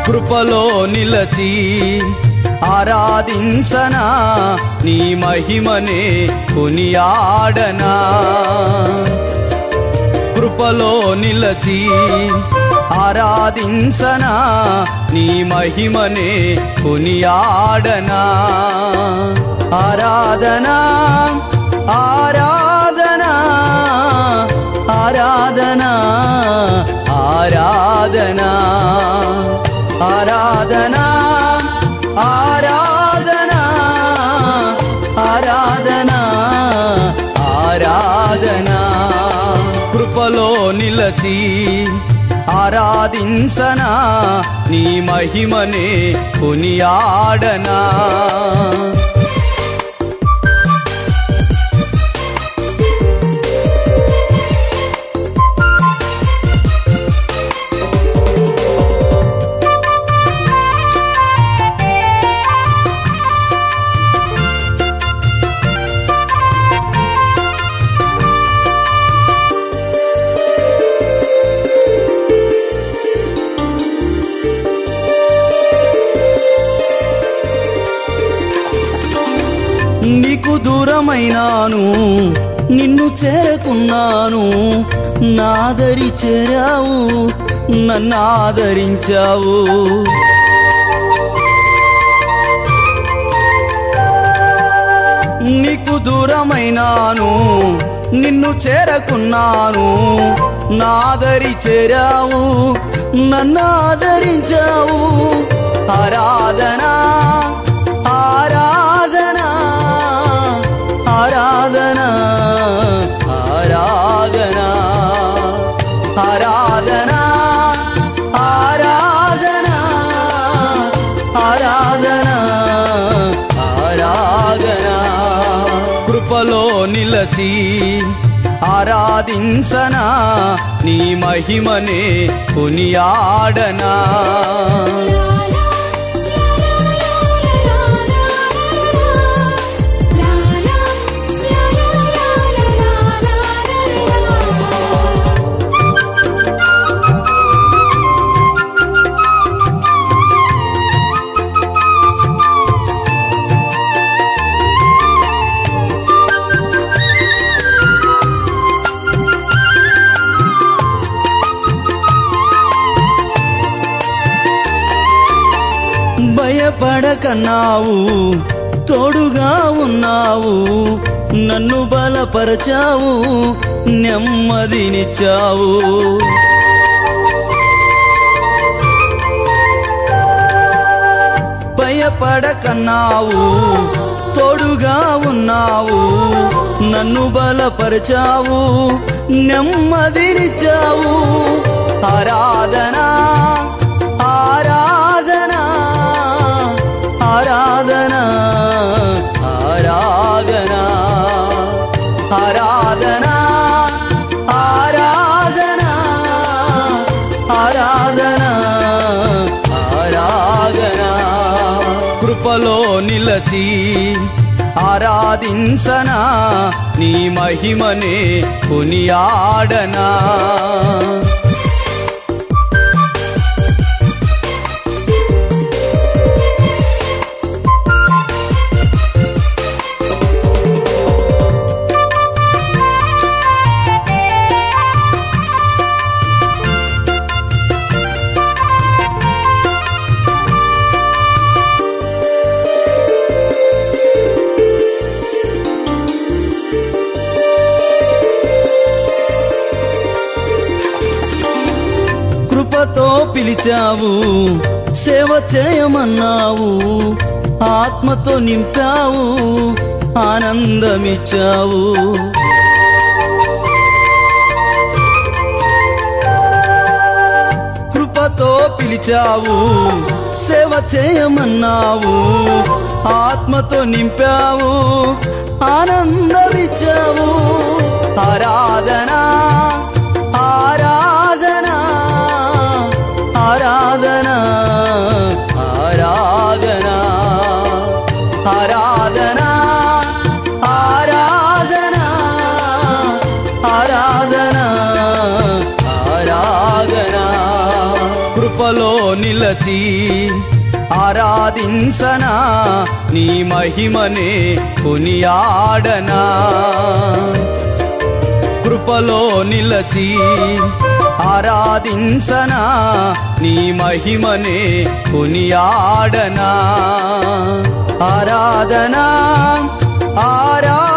కృపలో నిలచి ఆరాధించనా నీ మహిమనే కొనియాడనా కృపలో నిలచి ఆరాధించనా నీ మహిమనే కొనియాడనా ఆరాధనా ఆరాధనా ఆరాధనా ఆరాధనా ఆరాధనా ఆరాధనా ఆరాధనా ఆరాధనా కృపలో నిలచి ఆరాధించనా నీ మహిమనే కొనియాడనా నీకు దూరమైనాను నిన్ను చేరుకున్నాను నాదరి చేరావు నన్ను ఆదరించావు నీకు దూరమైనాను నిన్ను చేరకున్నాను నాదరి చేరావు నన్ను ఆదరించావు ఆరాధనా ఆరాధనా ఆరాధనా ఆరాధనా ఆరాధనా ఆరాధనా ఆరాధనా ఆరాధనా కృపలో నిలచి ఆరాధించనా నీ మహిమనే కొనియాడనా భయపడకన్నావు తోడుగా ఉన్నావు నన్ను బలపరచావు నెమ్మదినిచ్చావు భయపడకన్నావు తోడుగా ఉన్నావు నన్ను బలపరచావు నెమ్మదినిచ్చావు ఆరాధనా ఆరాధనా ఆరాధనా ఆరాధనా ఆరాధనా ఆరాధనా ఆరాధనా ఆరాధనా కృపలో నిలచి ఆరాధించనా నీ మహిమనే కొనియాడనా కృపతో పిలిచావు సేవ చేయమన్నావు ఆత్మతో నింపావు ఆనందమిచ్చావు కృపతో పిలిచావు సేవ చేయమన్నావు ఆత్మతో నింపావు ఆనందమిచ్చావు ఆరాధనా ఆరాధనా ఆరాధనా ఆరాధనా ఆరాధనా ఆరాధనా ఆరాధనా ఆరాధనా కృపలో నిలచి ఆరాధించనా నీ మహిమనే కొనియాడనా కృపలో నిలచి ఆరాధించనా నీ మహిమనే కొనియాడనా ఆరాధనా ఆరాధనా